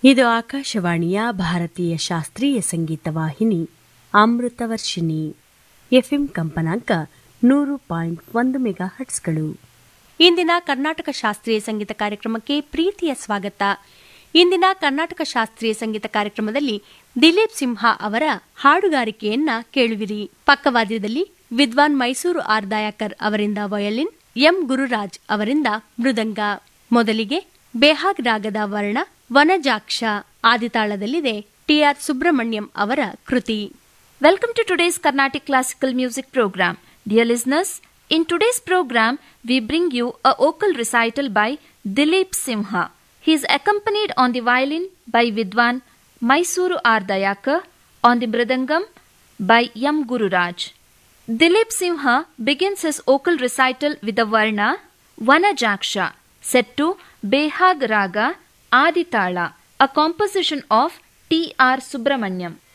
ಇದು ಆಕಾಶವಾಣಿಯ ಭಾರತೀಯ ಶಾಸ್ತ್ರೀಯ ಸಂಗೀತ ವಾಹಿನಿ ಅಮೃತವರ್ಷಿಣಿ ಎಫ್ಎಂ ಕಂಪನಾಂಕ ನೂರು ಪಾಯಿಂಟ್ ಒಂದು ಮೆಗಾ ಹಟ್ಸ್ಗಳು ಇಂದಿನ ಕರ್ನಾಟಕ ಶಾಸ್ತ್ರೀಯ ಸಂಗೀತ ಕಾರ್ಯಕ್ರಮಕ್ಕೆ ಪ್ರೀತಿಯ ಸ್ವಾಗತ ಇಂದಿನ ಕರ್ನಾಟಕ ಶಾಸ್ತ್ರೀಯ ಸಂಗೀತ ಕಾರ್ಯಕ್ರಮದಲ್ಲಿ ದಿಲೀಪ್ ಸಿಂಹ ಅವರ ಹಾಡುಗಾರಿಕೆಯನ್ನ ಕೇಳುವಿರಿ ಪಕ್ಕವಾದ್ಯದಲ್ಲಿ ವಿದ್ವಾನ್ ಮೈಸೂರು ಆರ್ ದಯಾಕರ್ ಅವರಿಂದ ವಯೋಲಿನ್ ಎಂ ಗುರುರಾಜ್ ಅವರಿಂದ ಮೃದಂಗ ಮೊದಲಿಗೆ ಬೇಹಾಗ್ ರಾಗದ ವರ್ಣ ವನಜಾಕ್ಷ ಆದಿತಾಳದಲ್ಲಿದೆ ಟಿಆರ್ ಸುಬ್ರಹ್ಮಣ್ಯಂ ಅವರ ಕೃತಿ Welcome to today's Carnatic Classical Music program. Dear listeners, in today's program, we bring you a vocal recital by Dilip Simha. He is accompanied on the violin by Vidwan Mysuru R. Dayakar, on the mridangam by Yam Gururaj. Dilip Simha begins his vocal recital with the varna Vanajaksha, set to Behag Raga Aditala, a composition of T. R. Subramanyam.